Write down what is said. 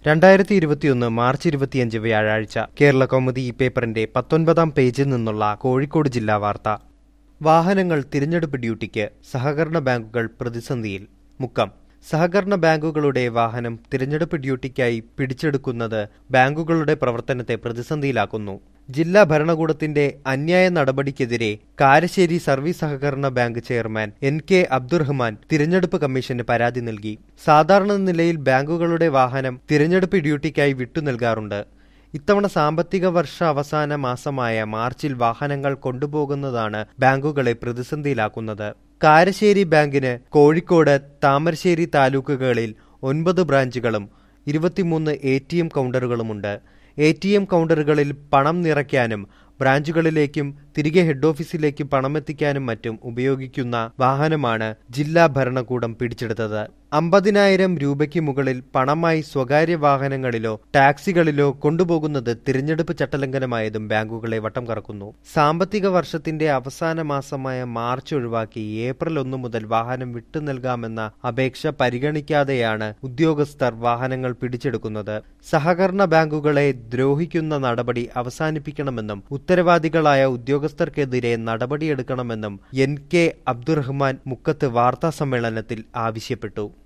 രണ്ടായിരത്തി ഇരുപത്തിയൊന്ന് മാർച്ച് ഇരുപത്തിയഞ്ച് വ്യാഴാഴ്ച കേരള കൗമുദി ഈ പേപ്പറിന്റെ പത്തൊൻപതാം പേജിൽ നിന്നുള്ള കോഴിക്കോട് ജില്ലാ വാർത്ത വാഹനങ്ങൾ തിരഞ്ഞെടുപ്പ് ഡ്യൂട്ടിക്ക് സഹകരണ ബാങ്കുകൾ പ്രതിസന്ധിയിൽ മുക്കം സഹകരണ ബാങ്കുകളുടെ വാഹനം തിരഞ്ഞെടുപ്പ് ഡ്യൂട്ടിക്കായി പിടിച്ചെടുക്കുന്നത് ബാങ്കുകളുടെ പ്രവർത്തനത്തെ പ്രതിസന്ധിയിലാക്കുന്നു ജില്ലാ ഭരണകൂടത്തിന്റെ അന്യായ നടപടിക്കെതിരെ കാരശ്ശേരി സർവീസ് സഹകരണ bank chairman N K Abdurahman തിരഞ്ഞെടുപ്പ് കമ്മീഷന് പരാതി നൽകി സാധാരണ നിലയിൽ ബാങ്കുകളുടെ വാഹനം തിരഞ്ഞെടുപ്പ് ഡ്യൂട്ടിക്കായി വിട്ടു നൽകാറുണ്ട് ഇത്തവണ സാമ്പത്തിക വർഷ അവസാന മാസമായ മാർച്ചിൽ വാഹനങ്ങൾ കൊണ്ടുപോകുന്നതാണ് ബാങ്കുകളെ പ്രതിസന്ധിയിലാക്കുന്നത് കാരശ്ശേരി ബാങ്കിന് കോഴിക്കോട് താമരശ്ശേരി താലൂക്കുകളിൽ ഒൻപത് ബ്രാഞ്ചുകളും ഇരുപത്തിമൂന്ന് എ ടി എം കൗണ്ടറുകളുമുണ്ട് എ ടി എം കൗണ്ടറുകളിൽ പണം നിറയ്ക്കാനും ബ്രാഞ്ചുകളിലേക്കും തിരികെ ഹെഡ് ഓഫീസിലേക്കും പണമെത്തിക്കാനും മറ്റും ഉപയോഗിക്കുന്ന വാഹനമാണ് ജില്ലാ ഭരണകൂടം പിടിച്ചെടുത്തത് അമ്പതിനായിരം രൂപയ്ക്ക് മുകളിൽ പണമായി സ്വകാര്യ വാഹനങ്ങളിലോ ടാക്സികളിലോ കൊണ്ടുപോകുന്നത് തിരഞ്ഞെടുപ്പ് ചട്ടലംഘനമായതും ബാങ്കുകളെ വട്ടം കറക്കുന്നു സാമ്പത്തിക വർഷത്തിന്റെ അവസാന മാസമായ മാർച്ച് ഒഴിവാക്കി ഏപ്രിൽ ഒന്ന് മുതൽ വാഹനം വിട്ടു നൽകാമെന്ന അപേക്ഷ പരിഗണിക്കാതെയാണ് ഉദ്യോഗസ്ഥർ വാഹനങ്ങൾ പിടിച്ചെടുക്കുന്നത് സഹകരണ ബാങ്കുകളെ ദ്രോഹിക്കുന്ന നടപടി അവസാനിപ്പിക്കണമെന്നും ഉത്തരവാദികളായ ഉദ്യോഗസ്ഥർക്കെതിരെ നടപടിയെടുക്കണമെന്നും എൻ കെ അബ്ദുറഹ്മാൻ മുക്കത്ത് വാർത്താസമ്മേളനത്തിൽ ആവശ്യപ്പെട്ടു